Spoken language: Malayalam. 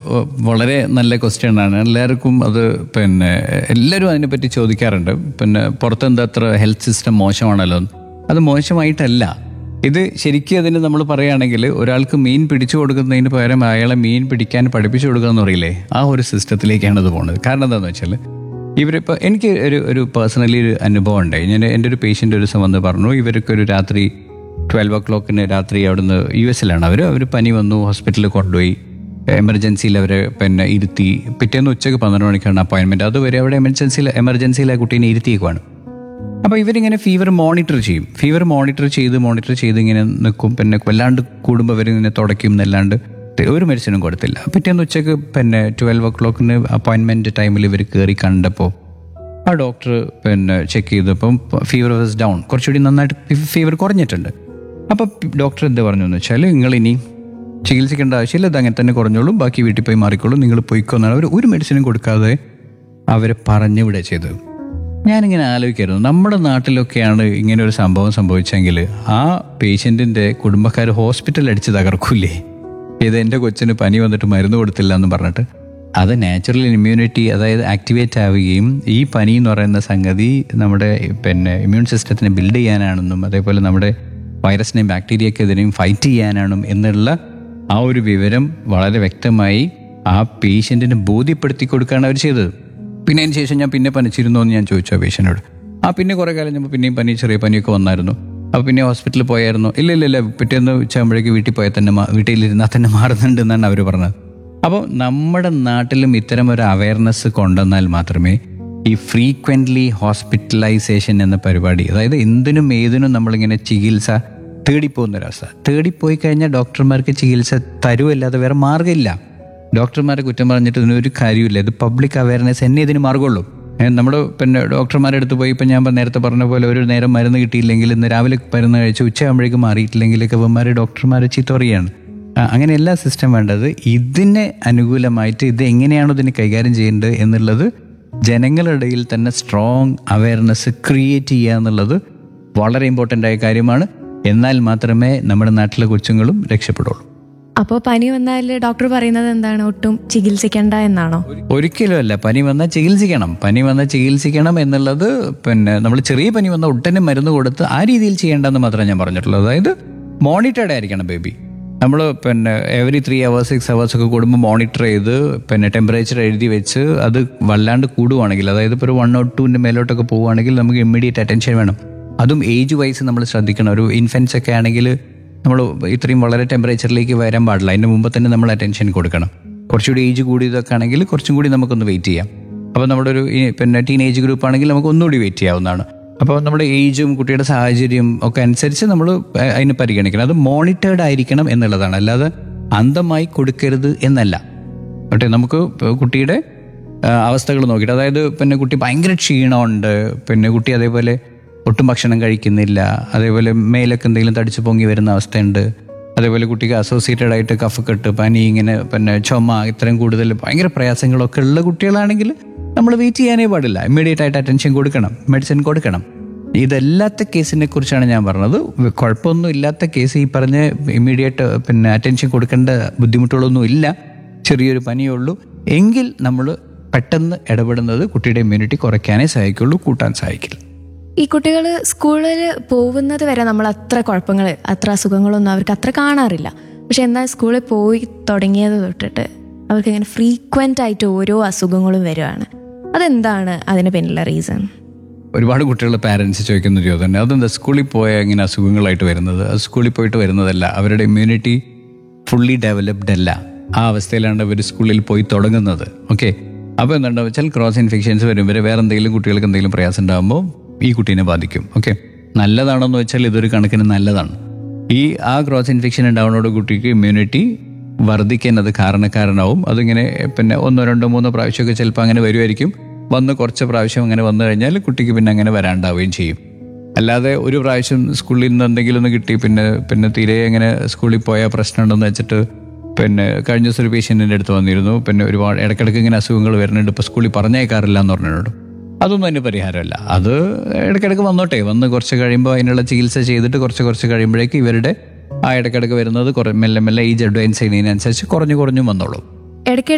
ഏഹ്, വളരെ നല്ല ക്വസ്റ്റ്യൻ ആണ് എല്ലാവർക്കും അത് പിന്നെ എല്ലാവരും അതിനെപ്പറ്റി ചോദിക്കാറുണ്ട് പിന്നെ പുറത്തെന്താ അത്ര ഹെൽത്ത് സിസ്റ്റം മോശമാണല്ലോ എന്ന്. അത് മോശമായിട്ടല്ല ഇത് ശരിക്കും അതിന് നമ്മൾ പറയുകയാണെങ്കിൽ ഒരാൾക്ക് മീൻ പിടിച്ചു കൊടുക്കുന്നതിന് പകരം അയാളെ മീൻ പിടിക്കാൻ പഠിപ്പിച്ചു കൊടുക്കുക എന്ന് പറയില്ലേ ആ ഒരു സിസ്റ്റത്തിലേക്കാണ് ഇത് പോകുന്നത് കാരണം എന്താണെന്ന് വെച്ചാൽ ഇവരിപ്പോൾ എനിക്ക് ഒരു ഒരു പേഴ്സണലി ഒരു അനുഭവം ഉണ്ടായി ഞാൻ എൻ്റെ ഒരു പേഷ്യൻ്റ് ഒരു ദിവസം വന്ന് പറഞ്ഞു ഇവർക്ക് ഒരു രാത്രി ട്വൽവ് ഒ ക്ലോക്കിന് രാത്രി അവിടുന്ന് യു എസിലാണ് അവർ അവർ പനി വന്നു ഹോസ്പിറ്റലിൽ കൊണ്ടുപോയി എമർജൻസിയിൽ അവരെ പിന്നെ ഇരുത്തി പിറ്റേന്ന് ഉച്ചയ്ക്ക് പന്ത്രണ്ട് മണിക്കാണ് അപ്പോയിൻമെൻറ്റ് അതുവരെ അവിടെ എമർജൻസിയിൽ എമർജൻസിയിൽ ആ കുട്ടീനെ ഇരുത്തിയേക്കുവാണ് അപ്പോൾ ഇവരിങ്ങനെ ഫീവർ മോണിറ്റർ ചെയ്യും ഫീവർ മോണിറ്റർ ചെയ്ത് മോണിറ്റർ ചെയ്ത് ഇങ്ങനെ നിൽക്കും പിന്നെ വല്ലാണ്ട് കൂടുമ്പോൾ ഇവരിങ്ങനെ തുടയ്ക്കും എന്നല്ലാണ്ട് ഒരു മെഡിസിനും കൊടുത്തില്ല പിറ്റേന്ന് ഉച്ചയ്ക്ക് പിന്നെ ട്വൽവ് ഒ ക്ലോക്കിന് അപ്പോയിൻമെൻറ്റ് ടൈമിൽ ഇവർ കയറി കണ്ടപ്പോൾ ആ ഡോക്ടർ പിന്നെ ചെക്ക് ചെയ്തപ്പം ഫീവർ വാസ് ഡൗൺ കുറച്ചുകൂടി നന്നായിട്ട് ഫീവർ കുറഞ്ഞിട്ടുണ്ട് അപ്പോൾ ഡോക്ടർ എന്ത് പറഞ്ഞു എന്ന് വെച്ചാൽ നിങ്ങൾ ഇനി ചികിത്സിക്കേണ്ട ആവശ്യമില്ല ഇത് അങ്ങനെ തന്നെ കുറഞ്ഞോളും ബാക്കി വീട്ടിൽ പോയി മാറിക്കോളും നിങ്ങൾ പോയിക്കോന്നാണ് അവർ ഒരു മെഡിസിനും കൊടുക്കാതെ അവരെ പറഞ്ഞു വിടുക ചെയ്തത് ഞാനിങ്ങനെ ആലോചിക്കായിരുന്നു നമ്മുടെ നാട്ടിലൊക്കെയാണ് ഇങ്ങനെ ഒരു സംഭവം സംഭവിച്ചെങ്കിൽ ആ പേഷ്യൻറ്റിൻ്റെ കുടുംബക്കാർ ഹോസ്പിറ്റൽ അടിച്ച് തകർക്കൂലേ ഇത് എൻ്റെ കൊച്ചിന് പനി വന്നിട്ട് മരുന്ന് കൊടുത്തില്ല എന്ന് പറഞ്ഞിട്ട് അത് നാച്ചുറൽ ഇമ്മ്യൂണിറ്റി അതായത് ആക്ടിവേറ്റ് ആവുകയും ഈ പനി എന്ന് പറയുന്ന സംഗതി നമ്മുടെ പിന്നെ ഇമ്മ്യൂൺ സിസ്റ്റത്തിനെ ബിൽഡ് ചെയ്യാനാണെന്നും അതേപോലെ നമ്മുടെ വൈറസിനെയും ബാക്ടീരിയക്കെതിരെയും ഫൈറ്റ് ചെയ്യാനാണെന്നും എന്നുള്ള ആ ഒരു വിവരം വളരെ വ്യക്തമായി ആ പേഷ്യൻറ്റിന് ബോധ്യപ്പെടുത്തി കൊടുക്കുകയാണ് അവർ ചെയ്തത് പിന്നെ അതിന് ശേഷം ഞാൻ പിന്നെ പനിച്ചിരുന്നോ എന്ന് ഞാൻ ചോദിച്ചു ആ പേഷ്യനോട് ആ പിന്നെ കുറേ കാലം ഞാൻ പിന്നെയും പനി ചെറിയ പനിയൊക്കെ വന്നായിരുന്നു അപ്പോൾ പിന്നെ ഹോസ്പിറ്റലിൽ പോയായിരുന്നു ഇല്ല ഇല്ല ഇല്ല പിറ്റേന്ന് ഉച്ചയാകുമ്പോഴേക്ക് വീട്ടിൽ പോയാൽ തന്നെ മാ- വീട്ടിലിരുന്നാൽ തന്നെ മാറുന്നുണ്ട് എന്നാണ് അവർ പറഞ്ഞത് അപ്പോൾ നമ്മുടെ നാട്ടിലും ഇത്തരം ഒരു അവയർനെസ് കൊണ്ടുവന്നാൽ മാത്രമേ ഈ ഫ്രീക്വൻ്റ്ലി ഹോസ്പിറ്റലൈസേഷൻ എന്ന പരിപാടി അതായത് എന്തിനും ഏതിനും നമ്മളിങ്ങനെ ചികിത്സ തേടിപ്പോകുന്ന ഒരവസ്ഥ തേടിപ്പോയി കഴിഞ്ഞാൽ ഡോക്ടർമാർക്ക് ചികിത്സ തരുമല്ലാതെ വേറെ മാർഗ്ഗമില്ല ഡോക്ടർമാരെ കുറ്റം പറഞ്ഞിട്ട് ഇതിനൊരു കാര്യമില്ല ഇത് പബ്ലിക് അവയർനെസ് എന്നെ ഇതിന് മാർഗമുള്ളൂ നമ്മൾ പിന്നെ ഡോക്ടർമാരുടെ അടുത്ത് പോയി ഇപ്പം ഞാൻ നേരത്തെ പറഞ്ഞ പോലെ ഒരു നേരം മരുന്ന് കിട്ടിയില്ലെങ്കിൽ ഇന്ന് രാവിലെ മരുന്ന് കഴിച്ച് ഉച്ചയാകുമ്പോഴേക്കും മാറിയിട്ടില്ലെങ്കിൽ കവന്മാർ ഡോക്ടർമാരെ ചീത്ത പറയുകയാണ് ആ, അങ്ങനെ എല്ലാ സിസ്റ്റം വേണ്ടത് ഇതിനെ അനുകൂലമായിട്ട് ഇത് എങ്ങനെയാണോ ഇതിനെ കൈകാര്യം ചെയ്യേണ്ടത് എന്നുള്ളത് ജനങ്ങളുടെ ഇടയിൽ തന്നെ സ്ട്രോങ് അവയർനെസ് ക്രിയേറ്റ് ചെയ്യുക എന്നുള്ളത് വളരെ ഇമ്പോർട്ടൻ്റ് ആയ കാര്യമാണ് എന്നാൽ മാത്രമേ നമ്മുടെ നാട്ടിലെ കൊച്ചുങ്ങളും രക്ഷപ്പെടുള്ളൂ അപ്പോൾ പനി വന്നാൽ ഡോക്ടർ പറയുന്നത് എന്താണ് ഒട്ടും ചികിത്സിക്കേണ്ട എന്നാണോ ഒരിക്കലും അല്ല പനി വന്നാൽ ചികിത്സിക്കണം പനി വന്നാൽ ചികിത്സിക്കണം എന്നുള്ളത് പിന്നെ നമ്മൾ ചെറിയ പനി വന്നാൽ ഒട്ടനെ മരുന്ന് കൊടുത്ത് ആ രീതിയിൽ ചെയ്യേണ്ടെന്ന് മാത്രമേ ഞാൻ പറഞ്ഞിട്ടുള്ളൂ അതായത് മോണിറ്റേഡ് ആയിരിക്കണം ബേബി നമ്മൾ പിന്നെ every three hours six hours ഒക്കെ കൂടുമ്പോൾ മോണിറ്റർ ചെയ്ത് പിന്നെ ടെമ്പറേച്ചർ എഴുതി വെച്ച് അത് വല്ലാണ്ട് കൂടുവാണെങ്കിൽ അതായത് ഇപ്പോൾ ഒരു വൺ ഓർ ടുവിൻ്റെ മേലോട്ടൊക്കെ പോവുകയാണെങ്കിൽ നമുക്ക് ഇമ്മീഡിയറ്റ് അറ്റൻഷൻ വേണം അതും ഏജ് വൈസ് നമ്മൾ ശ്രദ്ധിക്കണം ഒരു ഇൻഫൻസ് ഒക്കെ ആണെങ്കിൽ നമ്മൾ ഇത്രയും വളരെ ടെമ്പറേച്ചറിലേക്ക് വരാൻ പാടില്ല അതിന് മുമ്പ് തന്നെ നമ്മൾ അറ്റൻഷൻ കൊടുക്കണം കുറച്ചുകൂടി ഏജ് കൂടിയതൊക്കെ ആണെങ്കിൽ കുറച്ചും കൂടി നമുക്കൊന്ന് വെയിറ്റ് ചെയ്യാം അപ്പോൾ നമ്മുടെ ഒരു ഈ പിന്നെ ടീനേജ് ഗ്രൂപ്പ് ആണെങ്കിൽ നമുക്ക് ഒന്നുകൂടി വെയിറ്റ് ചെയ്യാവുന്നതാണ് അപ്പോൾ നമ്മുടെ ഏജും കുട്ടിയുടെ സാഹചര്യം ഒക്കെ അനുസരിച്ച് നമ്മൾ അതിന് പരിഗണിക്കണം അത് മോണിറ്റേർഡ് ആയിരിക്കണം എന്നുള്ളതാണ് അല്ലാതെ അന്ധമായി കൊടുക്കരുത് എന്നല്ല ഓട്ടെ നമുക്ക് ഇപ്പൊ കുട്ടിയുടെ അവസ്ഥകൾ നോക്കിയിട്ട് അതായത് പിന്നെ കുട്ടി ഭയങ്കര ക്ഷീണമുണ്ട് പിന്നെ കുട്ടി അതേപോലെ ഒട്ടും ഭക്ഷണം കഴിക്കുന്നില്ല അതേപോലെ മേലൊക്കെ എന്തെങ്കിലും തടിച്ചു പൊങ്ങി വരുന്ന അവസ്ഥയുണ്ട് അതേപോലെ കുട്ടിക്ക് അസോസിയേറ്റഡ് ആയിട്ട് കഫക്കെട്ട് പനി ഇങ്ങനെ പിന്നെ ചുമ ഇത്രയും കൂടുതൽ ഭയങ്കര പ്രയാസങ്ങളൊക്കെ ഉള്ള കുട്ടികളാണെങ്കിൽ നമ്മൾ വെയിറ്റ് ചെയ്യാനേ പാടില്ല ഇമ്മീഡിയറ്റ് ആയിട്ട് അറ്റൻഷൻ കൊടുക്കണം മെഡിസിൻ കൊടുക്കണം ഇതല്ലാത്ത കേസിനെ കുറിച്ചാണ് ഞാൻ പറഞ്ഞത് കുഴപ്പമൊന്നും ഇല്ലാത്ത കേസ് ഈ പറഞ്ഞ ഇമ്മീഡിയറ്റ് പിന്നെ അറ്റൻഷൻ കൊടുക്കേണ്ട ബുദ്ധിമുട്ടുകളൊന്നും ഇല്ല ചെറിയൊരു പനിയേ ഉള്ളൂ എങ്കിൽ നമ്മൾ പെട്ടെന്ന് ഇടപെടുന്നത് കുട്ടിയുടെ ഇമ്മ്യൂണിറ്റി കുറയ്ക്കാനേ സഹായിക്കുള്ളൂ കൂട്ടാൻ സഹായിക്കില്ല ഈ കുട്ടികൾ സ്കൂളിൽ പോകുന്നത് വരെ നമ്മൾ അത്ര കുഴപ്പങ്ങൾ അത്ര അസുഖങ്ങളൊന്നും അവർക്ക് അത്ര കാണാറില്ല പക്ഷെ എന്നാൽ സ്കൂളിൽ പോയി തുടങ്ങിയത് തൊട്ടിട്ട് അവർക്ക് ഇങ്ങനെ ഫ്രീക്വൻ്റ് ആയിട്ട് ഓരോ അസുഖങ്ങളും വരുവാണ് അതെന്താണ് അതിന് പിന്നിലെ റീസൺ ഒരുപാട് കുട്ടികൾ പാരൻസ് ചോദിക്കുന്ന ഒരു ചോദ്യം തന്നെ അതെന്താ സ്കൂളിൽ പോയ ഇങ്ങനെ അസുഖങ്ങളായിട്ട് വരുന്നത് അത് സ്കൂളിൽ പോയിട്ട് വരുന്നതല്ല അവരുടെ ഇമ്മ്യൂണിറ്റി ഫുള്ളി ഡെവലപ്ഡ് അല്ല ആ അവസ്ഥയിലാണ് അവർ സ്കൂളിൽ പോയി തുടങ്ങുന്നത് ഓക്കെ അപ്പോൾ എന്താണെന്ന് വെച്ചാൽ ക്രോസ് ഇൻഫെക്ഷൻസ് വരും ഇവർ വേറെ എന്തെങ്കിലും കുട്ടികൾക്ക് എന്തെങ്കിലും പ്രയാസം ഉണ്ടാകുമ്പോൾ ഈ കുട്ടീനെ ബാധിക്കും ഓക്കെ നല്ലതാണെന്ന് വെച്ചാൽ ഇതൊരു കണക്കിന് നല്ലതാണ് ഈ ആ ക്രോസ് ഇൻഫെക്ഷൻ ഉണ്ടാവുന്നതോട് കുട്ടിക്ക് ഇമ്മ്യൂണിറ്റി വർദ്ധിക്കാൻ അത് കാരണക്കാരനാവും അതിങ്ങനെ പിന്നെ ഒന്നോ രണ്ടോ മൂന്നോ പ്രാവശ്യമൊക്കെ ചിലപ്പോൾ അങ്ങനെ വരുമായിരിക്കും വന്ന് കുറച്ച് പ്രാവശ്യം അങ്ങനെ വന്നു കഴിഞ്ഞാൽ കുട്ടിക്ക് പിന്നെ അങ്ങനെ വരാണ്ടാവുകയും ചെയ്യും അല്ലാതെ ഒരു പ്രാവശ്യം സ്കൂളിൽ നിന്ന് എന്തെങ്കിലും ഒന്ന് കിട്ടി പിന്നെ പിന്നെ തീരെ അങ്ങനെ സ്കൂളിൽ പോയാൽ പ്രശ്നമുണ്ടെന്ന് വെച്ചിട്ട് പിന്നെ കഴിഞ്ഞ ദിവസം ഒരു പേഷ്യൻറ്റിൻ്റെ അടുത്ത് വന്നിരുന്നു പിന്നെ ഒരുപാട് ഇടയ്ക്കിടയ്ക്ക് ഇങ്ങനെ അസുഖങ്ങൾ വരുന്നുണ്ട് ഇപ്പോൾ സ്കൂളിൽ പറഞ്ഞേക്കാറില്ല എന്ന് പറഞ്ഞിട്ടുണ്ട് അതൊന്നും അതിന് പരിഹാരമല്ല അത് ഇടയ്ക്കിടയ്ക്ക് വന്നോട്ടെ വന്ന് കുറച്ച് കഴിയുമ്പോൾ അതിനുള്ള ചികിത്സ ചെയ്തിട്ട് കുറച്ച് കുറച്ച് കഴിയുമ്പോഴേക്ക് ഇവരുടെ ആ ഇടയ്ക്കിടയ്ക്ക് വരുന്നത് കുറേ മെല്ലെ മെല്ലെ ഏജ് അഡ്വാൻസ് ചെയ്യുന്നതിനനുസരിച്ച് കുറഞ്ഞു കുറഞ്ഞു വന്നോളും ഇടയ്ക്ക്